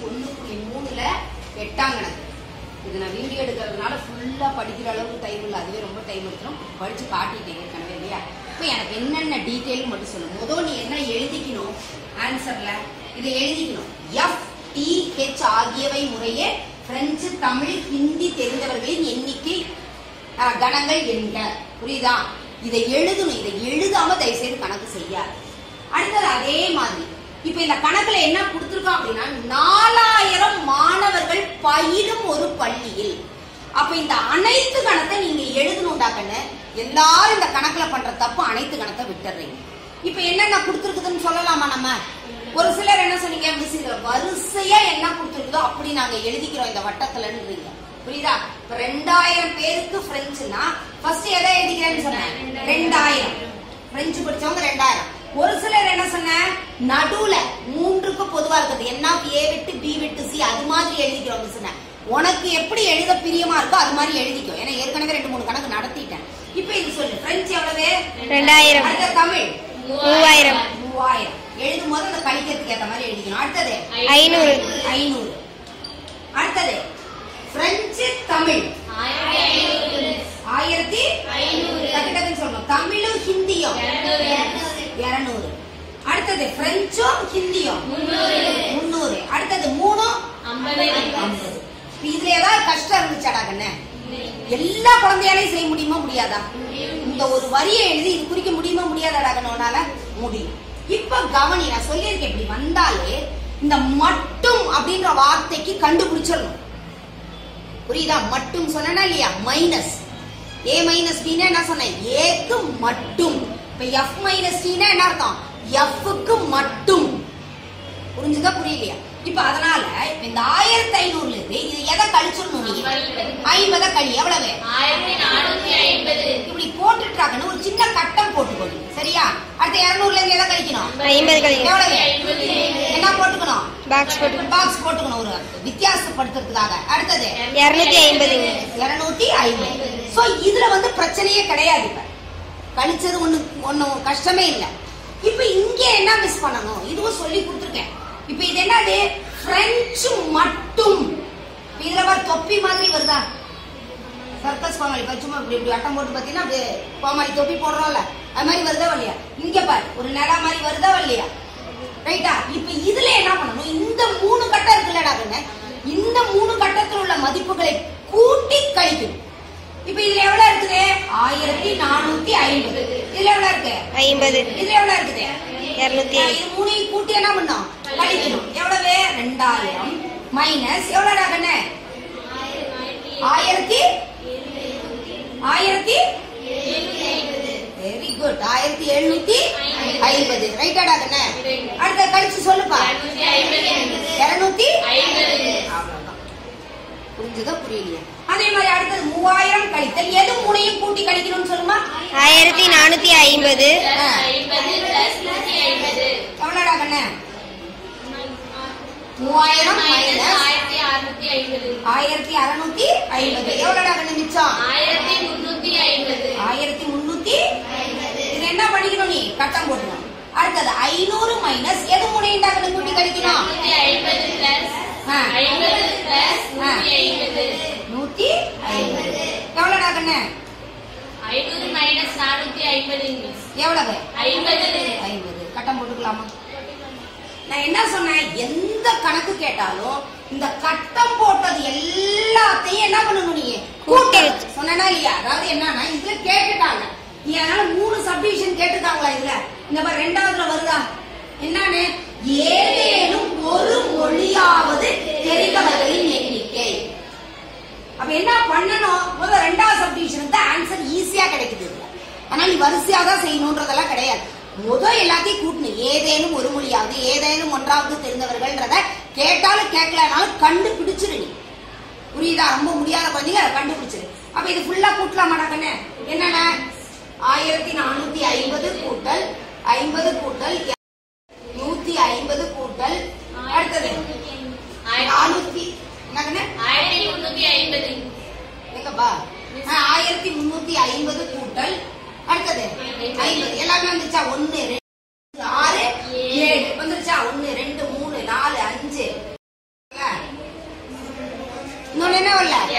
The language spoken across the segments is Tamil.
ஒண்ணு புள்ளி மூணுல எட்டாம் கணக்கு இது நான் வீடியோ எடுக்கிறதுனால ஃபுல்லா படிக்கிற அளவுக்கு டைம் இல்லை அதுவே ரொம்ப டைம் எடுத்துரும் படிச்சு காட்டிட்டேன் ஏற்கனவே இல்லையா இப்போ எனக்கு என்னென்ன டீட்டெயில் மட்டும் சொல்லு முதல் நீ என்ன எழுதிக்கணும் ஆன்சர்ல இதை எழுதிக்கணும் எஃப் டி ஹெச் ஆகியவை முறையே பிரெஞ்சு தமிழ் ஹிந்தி தெரிந்தவர்களின் எண்ணிக்கை அஹ், கணங்கள் என்க புரியுதா இதை எழுதணும் இதை எழுதாம தயவு செய்து கணக்கு செய்யாது அடுத்தது அதே மாதிரி இப்ப இந்த கணக்குல என்ன கொடுத்திருக்கோம் அப்படின்னா நாலாயிரம் மாணவர்கள் பயிலும் ஒரு பள்ளியில் அப்ப இந்த அனைத்து கணத்தை நீங்க எழுதணும்டாக்கன்னு எல்லாரும் இந்த கணக்குல பண்ற தப்பு அனைத்து கணத்தை விட்டுறீங்க இப்ப என்னென்ன கொடுத்திருக்குதுன்னு சொல்லலாமா நம்ம ஒரு சிலர் என்ன சொன்னீங்க மிஸ் இதுல வரிசையா என்ன கொடுத்திருக்குதோ அப்படி நாங்க எழுதிக்கிறோம் இந்த வட்டத்துலன்றீங்க புரியுதா இப்ப ரெண்டாயிரம் பேருக்கு பிரெஞ்சுனா ஃபர்ஸ்ட் எதை எழுதிக்கிறேன்னு சொன்னேன் ரெண்டாயிரம் பிரெஞ்சு படிச்சவங்க ரெண்டாயிரம் ஒரு சிலர் என்ன சொன்ன நடுவுல மூன்றுக்கு பொதுவா இருக்குது என்ன ஏ விட்டு பி விட்டு சி அது மாதிரி எழுதிக்கிறோம் சொன்ன உனக்கு எப்படி எழுத பிரியமா இருக்கோ அது மாதிரி எழுதிக்கோ ஏன்னா ஏற்கனவே ரெண்டு மூணு கணக்கு நடத்திட்டேன் இப்ப இது சொல்லு பிரெஞ்சு எவ்வளவு ரெண்டாயிரம் அடுத்த தமிழ் மூவாயிரம் மூவாயிரம் எழுதும் போது அந்த கழிக்கிறதுக்கு ஏத்த மாதிரி எழுதிக்கணும் அடுத்தது ஐநூறு ஐநூறு அடுத்தது பிரெஞ்சு தமிழ் ஆயிரத்தி டக்கு டக்குன்னு சொல்லணும் தமிழும் ஹிந்தியும் இருநூறு அடுத்தது பிரெஞ்சும் ஹிந்தியும் முன்னூறு அடுத்தது மூணும் ஐம்பது இப்ப இதுல ஏதாவது கஷ்டம் இருந்துச்சாடா கண்ணே எல்லா குழந்தையாலையும் செய்ய முடியுமா முடியாதா இந்த ஒரு வரியை எழுதி இது குறிக்க முடியுமா முடியாதாடா கண்ணு உன்னால முடியும் இப்ப கவனி நான் சொல்லியிருக்கேன் இப்படி வந்தாலே இந்த மட்டும் அப்படின்ற வார்த்தைக்கு கண்டுபிடிச்சிடணும் புரியுதா மட்டும் சொன்னா இல்லையா மைனஸ் ஏ மைனஸ் பின்னா என்ன சொன்னேன் ஏக்கு மட்டும் இப்ப எஃப் மைனஸ் டீனா என்ன அர்த்தம் எஃப்க்கு மட்டும் புரிஞ்சுதா புரியலையா இப்ப அதனால இப்ப இந்த ஆயிரத்தி ஐநூறுல இருந்து இது எதை கழிச்சிடணும் நீங்க ஐம்பதை கழி எவ்வளவு இப்படி போட்டுட்டாங்கன்னு ஒரு சின்ன கட்டம் போட்டுக்கணும் சரியா அடுத்த இருநூறுல இருந்து எதை கழிக்கணும் ஐம்பது கழிக்கணும். எவ்வளவு என்ன போட்டுக்கணும் பாக்ஸ் போட்டு பாக்ஸ் போட்டுக்கணும் ஒரு வித்தியாசப்படுத்துறதுக்காக அடுத்தது இருநூத்தி ஐம்பது இருநூத்தி ஐம்பது சோ இதுல வந்து பிரச்சனையே கிடையாது இப்ப கழிச்சது ஒண்ணு ஒண்ணும் கஷ்டமே இல்ல இப்ப இங்க என்ன மிஸ் பண்ணணும் இதுவும் சொல்லி கொடுத்துருக்கேன் இப்ப இது என்னது பிரெஞ்சு மட்டும் இப்ப இதுல பாரு தொப்பி மாதிரி வருதா சர்க்கஸ் கோமாளி இப்ப சும்மா இப்படி இப்படி வட்டம் போட்டு பாத்தீங்கன்னா அப்படியே கோமாளி தொப்பி போடுறோம்ல அது மாதிரி வருதா வரலையா இங்க பாரு ஒரு நிலா மாதிரி வருதா வரலையா ரைட்டா இப்ப இதுல என்ன பண்ணணும் இந்த மூணு கட்டம் இருக்குல்லடா கண்ணு இந்த மூணு கட்டத்தில் உள்ள மதிப்புகளை கூட்டி கழிக்கணும் இப்ப இதுல எவ்வளவு இருக்குது ஆயிரத்தி நானூத்தி ஐம்பது இதுல எவ்வளவு இருக்கு ஐம்பது இதுல எவ்வளவு இருக்குது இருநூத்தி ஆ, இது மூணையும் கூட்டி என்ன பண்ணோம் கழிக்கணும் எவ்வளவு ரெண்டாயிரம் மைனஸ் எவ்வளவுடா கண்ணு ஆயிரத்தி ஆயிரத்தி வெரி குட் ஆயிரத்தி எழுநூத்தி ஐம்பது ரைட்டாடா கண்ணு அடுத்த கழிச்சு சொல்லுப்பா இருநூத்தி அவ்வளவுதான் புரிஞ்சுதா புரியலையா அதே மாதிரி அடுத்தது மூவாயிரம் கழித்தல் எது மூணையும் கூட்டி கழிக்கணும்னு சொல்லுமா ஆயிரத்தி நானூத்தி ஐம்பது ஆ. எவ்வளோடா கண்ணு மூவாயிரம் மைனஸ் ஆயிரத்தி அறுநூத்தி ஐம்பது எவ்வளோடா கண்ணு மிச்சம் ஆயிரத்தி முன்னூத்தி இது என்ன பண்ணிக்கணும் நீ கட்டம் போடணும் அடுத்தது ஐநூறு மைனஸ் எது மூணையும் கண்ணு கூட்டி கழிக்கணும் ஆ. நூத்தி ஐம்பது எவ்வளோடா கண்ணு ஐநூறு மைனஸ் நானூத்தி ஐம்பது எவ்வளவு ஐம்பது ஐம்பது கட்டம் போட்டுக்கலாமா நான் என்ன சொன்னேன் எந்த கணக்கு கேட்டாலும் இந்த கட்டம் போட்டது எல்லாத்தையும் என்ன பண்ணணும் நீ கூட்டி வச்சு. சொன்னா இல்லையா அதாவது என்னன்னா இதுல கேட்டுட்டாங்க நீ அதனால மூணு சப்டிவிஷன் கேட்டுட்டாங்களா இதுல இந்த மாதிரி ரெண்டாவதுல வருதா என்னன்னு ஏதேனும் ஒரு மொழியாவது தெரிந்தவர்களின் எண்ணிக்கை அப்ப என்ன பண்ணணும் முதல் ரெண்டாவது சப்டிவிஷனுக்கு தான் ஆன்சர் ஈஸியா கிடைக்குது இதுல. ஆனா நீ வரிசையா தான் செய்யணும்ன்றதெல்லாம் கிடையாது முதல் எல்லாத்தையும் கூட்டணும் ஏதேனும் ஒரு மொழியாவது ஏதேனும் ஒன்றாவது தெரிந்தவர்கள்ன்றத கேட்டாலும் கேட்கலனாலும் கண்டுபிடிச்சிரு நீ புரியுதா ரொம்ப முடியாத குழந்தைங்க அதை கண்டுபிடிச்சிரு அப்ப இது ஃபுல்லா கூட்டலாமாடா கண்ணு என்னென்ன ஆயிரத்தி நானூத்தி ஐம்பது கூட்டல் ஐம்பது கூட்டல் நூத்தி ஐம்பது கூட்டல் அடுத்தது நானூத்தி என்ன கண்ணு ஆயிரத்தி முன்னூத்தி ஐம்பது எங்கப்பா ஆ, ஆயிரத்தி முன்னூத்தி ஐம்பது கூட்டல் அடுத்தது ஐம்பது எல்லாமே வந்துச்சா ஒன்னு ரெண்டு ஆறு ஏழு வந்துருச்சா ஒன்னு ரெண்டு மூணு நாலு அஞ்சு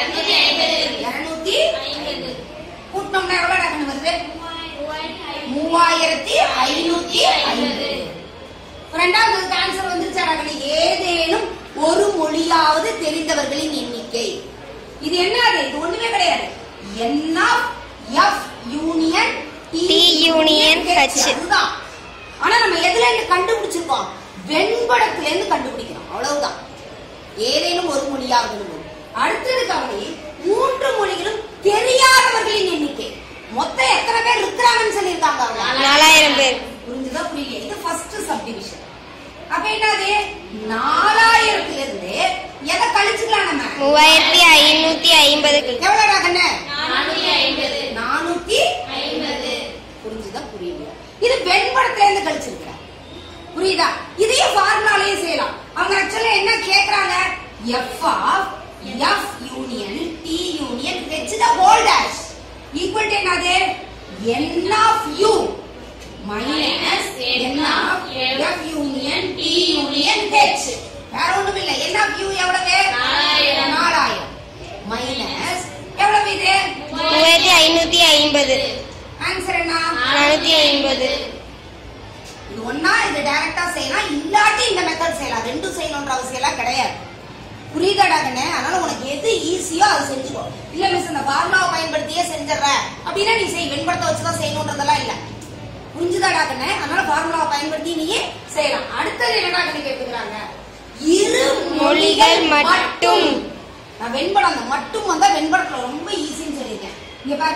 இருநூத்தி ஐம்பது இருநூத்தி ஐம்பது கூட்டினோம்னா எவ்வளவு டக்குன்னு வருது மூவாயிரத்தி ஐநூத்தி ஐம்பது ரெண்டாவது ஆன்சர் வந்துருச்சா டக்குனு ஏதேனும் ஒரு மொழியாவது தெரிந்தவர்களின் எண்ணிக்கை இது என்னது இது ஒண்ணுமே கிடையாது என்ன F union T union H. அதுதான் ஆனா நம்ம எதுல இருந்து கண்டுபிடிச்சிருக்கோம் வெண்படத்துல இருந்து கண்டுபிடிக்கிறோம் அவ்வளவுதான் ஏதேனும் ஒரு மொழியாவது ஒரு மொழி. அடுத்தது கவனி மூன்று மொழிகளும் தெரியாதவர்களின் எண்ணிக்கை மொத்தம் எத்தனை பேர் இருக்கிறாங்கன்னு சொல்லியிருக்காங்க அவங்க நாலாயிரம் பேர் புரிஞ்சுதா புரியல இது ஃபர்ஸ்ட் சப்டிவிஷன் அப்ப என்னது நாலாயிரத்துல இருந்து எதை கழிச்சுக்கலாம் நம்ம மூவாயிரத்தி ஐநூத்தி ஐம்பது எவ்வளவுடா கண்ணு நானூத்தி ஐம்பது நானூத்தி ஐம்பது புரிஞ்சுதா புரியல இது வெண்படத்துல இருந்து கழிச்சிருக்கிறேன் புரியுதா இதையும் ஃபார்முலாலயே செய்யலாம் அவங்க ஆக்சுவலா என்ன கேக்குறாங்க F of F union T union H the whole dash equal to என்னது N of U minus N of F union T union H வேற ஒண்ணும் இல்ல என் ஆஃப் யூ எவ்வளவு நாலாயிரம். நாலாயிரம் மைனஸ் எவ்வளவு இது மூவாயிரத்தி ஐநூத்தி ஐம்பது ஆன்சர் என்ன நானூத்தி ஐம்பது இது ஒண்ணா இது டைரக்டா செய்யலாம் இல்லாட்டி இந்த மெத்தட் செய்யலாம் ரெண்டும் செய்யணும்ன்ற அவசியம் எல்லாம் கிடையாது புரியுதாடா கண்ணே அதனால உனக்கு எது ஈஸியோ அதை செஞ்சுக்கோ இல்ல மிஸ் இந்த ஃபார்முலாவை பயன்படுத்தியே செஞ்சிடற அப்படின்னா நீ செய் வெண்படத்தை வச்சுதான் செய்யணுன்றதெல்லாம் இல்ல புரிஞ்சுதாடா கண்ணே அதனால ஃபார்முலாவை பயன்படுத்தி நீயே செய்யலாம் அடுத்தது என்னடா கண்ணு கேட்டுக்கிறாங்க இரு மொழிகள் மட்டும் நான் வெண்படம் அந்த மட்டும் வந்தா வெண்படத்துல ரொம்ப ஈஸின்னு சொல்லியிருக்கேன் இங்க பாரு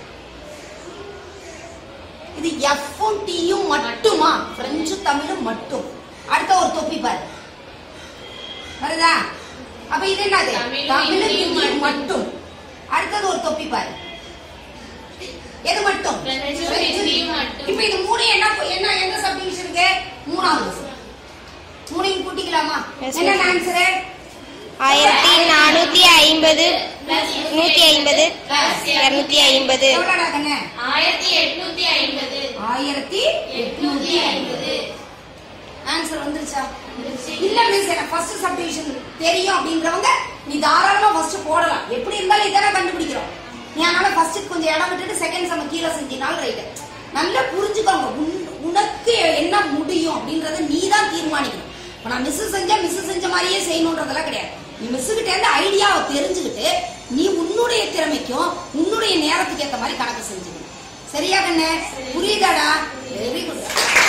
இது எஃப்பும் டீயும் மட்டுமா பிரெஞ்சு தமிழும் மட்டும் அடுத்த ஒரு தொப்பி பாரு வருதா அப்ப இது என்னது தமிழும் தமிழும் இந்தியும் இந்தியும் மட்டும். மட்டும் அடுத்தது ஒரு தொப்பி பாரு எது மட்டும் பிரெஞ்சு பிரெஞ்சு. இந்தியும் மட்டும். இப்ப இது மூணு என்ன என்ன எந்த சப்டிவிஷனுக்கு மூணாவது மூணையும் கூட்டிக்கலாமா Yes, என்ன ma'am. ஆன்சரு ஆயிரத்தி நானூத்தி ஐம்பது நூத்தி ஐம்பது இருநூத்தி ஐம்பது எவ்வளோடா கண்ணு ஆயிரத்தி எட்நூத்தி ஐம்பது ஆயிரத்தி எட்நூத்தி ஐம்பது ஆன்சர் வந்துருச்சா இல்ல மிஸ் எனக்கு ஃபர்ஸ்ட் சப்டிவிஷன் தெரியும் அப்படின்றவங்க நீ தாராளமா ஃபர்ஸ்ட் போடலாம் எப்படி இருந்தாலும் இதானே கண்டுபிடிக்கிறோம் நீ அதனால ஃபர்ஸ்ட் கொஞ்சம் இடம் விட்டுட்டு செகண்ட் சம கீழே செஞ்சினாலும் ரைட்டு நல்லா புரிஞ்சுக்கோங்க உன்- உனக்கு என்ன முடியும் அப்படின்றத நீ தான் தீர்மானிக்கணும் இப்ப நான் மிஸ் செஞ்சா மிஸ் செஞ்ச மாதிரியே செய்யணுன்றதெல்லாம் கிடையாது நீ மிஸ் கிட்ட இருந்து ஐடியாவை தெரிஞ்சுக்கிட்டு நீ உன்னுடைய திறமைக்கும் உன்னுடைய நேரத்துக்கு ஏத்த மாதிரி கணக்கு செஞ்சுக்கணும் சரியா கண்ணு புரியுதாடா வெரி குட்